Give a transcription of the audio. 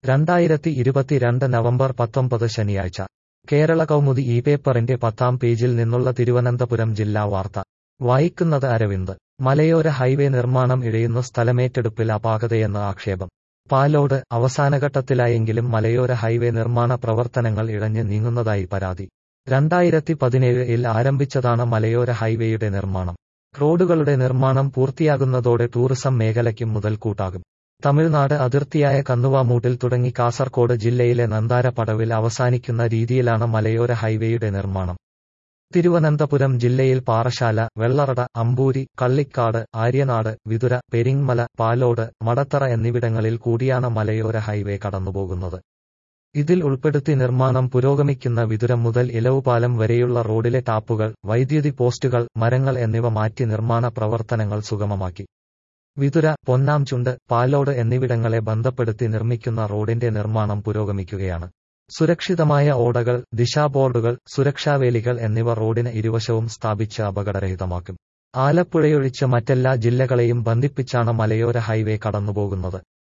രണ്ടായിരത്തി ഇരുപത്തിരണ്ട് നവംബർ പത്തൊമ്പത് ശനിയാഴ്ച കേരള കൗമുദി ഈ പേപ്പറിന്റെ പത്താം പേജിൽ നിന്നുള്ള തിരുവനന്തപുരം ജില്ലാ വാർത്ത വായിക്കുന്നത് അരവിന്ദ് മലയോര ഹൈവേ നിർമ്മാണം ഇഴയുന്ന സ്ഥലമേറ്റെടുപ്പിൽ അപാകതയെന്ന് ആക്ഷേപം പാലോട് അവസാനഘട്ടത്തിലായെങ്കിലും മലയോര ഹൈവേ നിർമ്മാണ പ്രവർത്തനങ്ങൾ ഇഴഞ്ഞ് നീങ്ങുന്നതായി പരാതി രണ്ടായിരത്തി പതിനേഴിൽ ആരംഭിച്ചതാണ് മലയോര ഹൈവേയുടെ നിർമ്മാണം റോഡുകളുടെ നിർമ്മാണം പൂർത്തിയാകുന്നതോടെ ടൂറിസം മേഖലയ്ക്കും മുതൽക്കൂട്ടാകും തമിഴ്നാട് അതിർത്തിയായ കന്നുവാമൂട്ടിൽ തുടങ്ങി കാസർകോട് ജില്ലയിലെ നന്താര പടവിൽ അവസാനിക്കുന്ന രീതിയിലാണ് മലയോര ഹൈവേയുടെ നിർമ്മാണം തിരുവനന്തപുരം ജില്ലയിൽ പാറശാല വെള്ളറട അമ്പൂരി കള്ളിക്കാട് ആര്യനാട് വിതുര പെരിങ്മല പാലോട് മടത്തറ എന്നിവിടങ്ങളിൽ കൂടിയാണ് മലയോര ഹൈവേ കടന്നുപോകുന്നത് ഇതിൽ ഉൾപ്പെടുത്തി നിർമ്മാണം പുരോഗമിക്കുന്ന വിതുരം മുതൽ ഇലവുപാലം വരെയുള്ള റോഡിലെ ടാപ്പുകൾ വൈദ്യുതി പോസ്റ്റുകൾ മരങ്ങൾ എന്നിവ മാറ്റി നിർമ്മാണ പ്രവർത്തനങ്ങൾ സുഗമമാക്കി വിതുര പൊന്നാംചുണ്ട് പാലോട് എന്നിവിടങ്ങളെ ബന്ധപ്പെടുത്തി നിർമ്മിക്കുന്ന റോഡിന്റെ നിർമ്മാണം പുരോഗമിക്കുകയാണ് സുരക്ഷിതമായ ഓടകൾ ദിശാബോർഡുകൾ സുരക്ഷാവേലികൾ എന്നിവ റോഡിന് ഇരുവശവും സ്ഥാപിച്ച് അപകടരഹിതമാക്കും ആലപ്പുഴയൊഴിച്ച് മറ്റെല്ലാ ജില്ലകളെയും ബന്ധിപ്പിച്ചാണ് മലയോര ഹൈവേ കടന്നുപോകുന്നത്